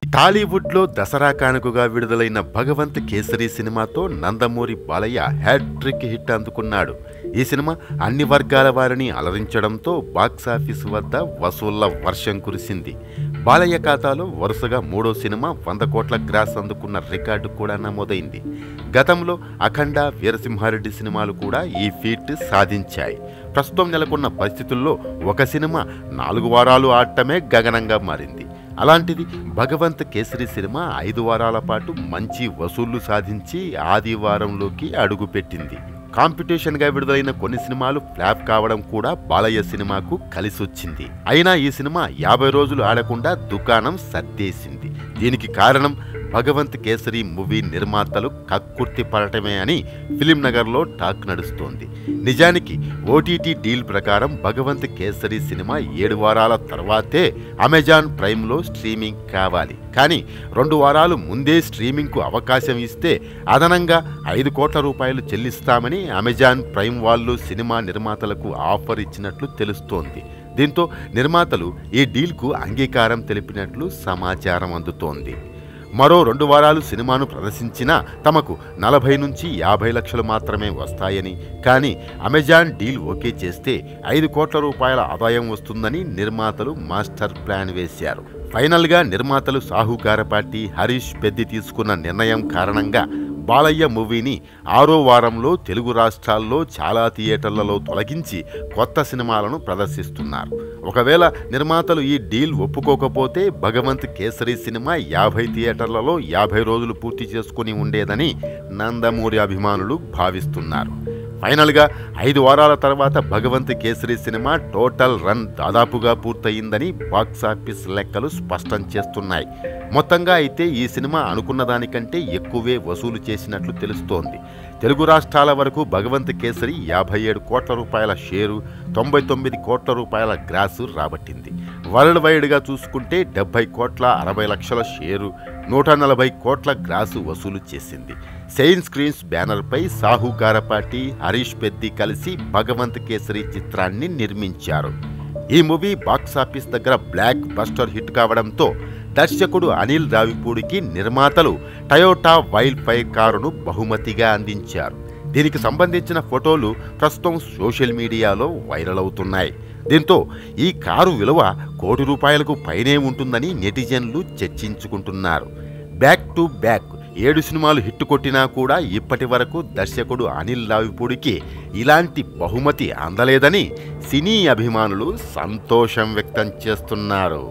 టాలీవుడ్లో దసరా కానుకగా విడుదలైన భగవంత్ కేసరి సినిమాతో నందమూరి బాలయ్య హ్యాట్రిక్ హిట్ అందుకున్నాడు ఈ సినిమా అన్ని వర్గాల వారిని అలరించడంతో బాక్సాఫీస్ వద్ద వసూళ్ల వర్షం కురిసింది బాలయ్య ఖాతాలో వరుసగా మూడో సినిమా వంద కోట్ల గ్రాస్ అందుకున్న రికార్డు కూడా నమోదైంది గతంలో అఖండ వీరసింహారెడ్డి సినిమాలు కూడా ఈ ఫీట్ సాధించాయి ప్రస్తుతం నెలకొన్న పరిస్థితుల్లో ఒక సినిమా నాలుగు వారాలు ఆడటమే గగనంగా మారింది అలాంటిది భగవంత్ కేసరి సినిమా ఐదు వారాల పాటు మంచి వసూళ్లు సాధించి ఆదివారంలోకి అడుగుపెట్టింది కాంపిటీషన్గా విడుదలైన కొన్ని సినిమాలు ఫ్లాప్ కావడం కూడా బాలయ్య సినిమాకు కలిసొచ్చింది అయినా ఈ సినిమా యాభై రోజులు ఆడకుండా దుకాణం సర్దేసింది దీనికి కారణం భగవంత్ కేసరి మూవీ నిర్మాతలు కక్కుర్తి పడటమే అని ఫిలిం నగర్లో టాక్ నడుస్తోంది నిజానికి ఓటీటీ డీల్ ప్రకారం భగవంత్ కేసరి సినిమా ఏడు వారాల తర్వాతే అమెజాన్ ప్రైమ్లో స్ట్రీమింగ్ కావాలి కానీ రెండు వారాలు ముందే స్ట్రీమింగ్కు అవకాశం ఇస్తే అదనంగా ఐదు కోట్ల రూపాయలు చెల్లిస్తామని అమెజాన్ ప్రైమ్ వాళ్ళు సినిమా నిర్మాతలకు ఆఫర్ ఇచ్చినట్లు తెలుస్తోంది దీంతో నిర్మాతలు ఈ డీల్కు అంగీకారం తెలిపినట్లు సమాచారం అందుతోంది మరో రెండు వారాలు సినిమాను ప్రదర్శించినా తమకు నలభై నుంచి యాభై లక్షలు మాత్రమే వస్తాయని కానీ అమెజాన్ డీల్ ఓకే చేస్తే ఐదు కోట్ల రూపాయల ఆదాయం వస్తుందని నిర్మాతలు మాస్టర్ ప్లాన్ వేశారు ఫైనల్గా నిర్మాతలు సాహుకార పార్టీ హరీష్ పెద్ది తీసుకున్న నిర్ణయం కారణంగా బాలయ్య మూవీని ఆరో వారంలో తెలుగు రాష్ట్రాల్లో చాలా థియేటర్లలో తొలగించి కొత్త సినిమాలను ప్రదర్శిస్తున్నారు ఒకవేళ నిర్మాతలు ఈ డీల్ ఒప్పుకోకపోతే భగవంత్ కేసరి సినిమా యాభై థియేటర్లలో యాభై రోజులు పూర్తి చేసుకుని ఉండేదని నందమూరి అభిమానులు భావిస్తున్నారు ఫైనల్గా ఐదు వారాల తర్వాత Bhagavanth Kesari cinema total run దాదాపుగా పూర్తయిందని బాక్సాఫీస్ లెక్కలు స్పష్టం చేస్తున్నాయి మొత్తంగా అయితే ఈ సినిమా అనుకున్న దానికంటే ఎక్కువే వసూలు చేసినట్లు తెలుస్తోంది తెలుగు రాష్ట్రాల వరకు భగవంత్ కేసరి యాభై ఏడు కోట్ల రూపాయల షేరు తొంభై తొమ్మిది కోట్ల రూపాయల గ్రాసు రాబట్టింది వరల్డ్ వైడ్గా చూసుకుంటే డెబ్బై కోట్ల అరవై లక్షల షేరు నూట నలభై కోట్ల గ్రాసు వసూలు చేసింది సెయిన్ స్క్రీన్స్ బ్యానర్పై సాహుకార పార్టీ హరీష్ పెద్ది కలిసి భగవంత్ కేసరి చిత్రాన్ని నిర్మించారు ఈ మూవీ బాక్సాఫీస్ దగ్గర బ్లాక్ బస్టర్ హిట్ కావడంతో దర్శకుడు అనిల్ రావిపూడికి నిర్మాతలు టయోటా వైల్డ్ ఫైర్ కారును బహుమతిగా అందించారు దీనికి సంబంధించిన ఫోటోలు ప్రస్తుతం సోషల్ మీడియాలో వైరల్ అవుతున్నాయి దీంతో ఈ కారు విలువ కోటి రూపాయలకు పైనే ఉంటుందని నెటిజన్లు చర్చించుకుంటున్నారు బ్యాక్ టు బ్యాక్ ఏడు సినిమాలు హిట్ కొట్టినా కూడా ఇప్పటి వరకు దర్శకుడు అనిల్ రావిపూడికి ఇలాంటి బహుమతి అందలేదని సినీ అభిమానులు సంతోషం వ్యక్తం చేస్తున్నారు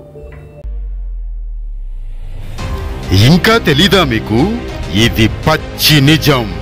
ఇంకా తెలీదా మీకు ఇది పచ్చి నిజం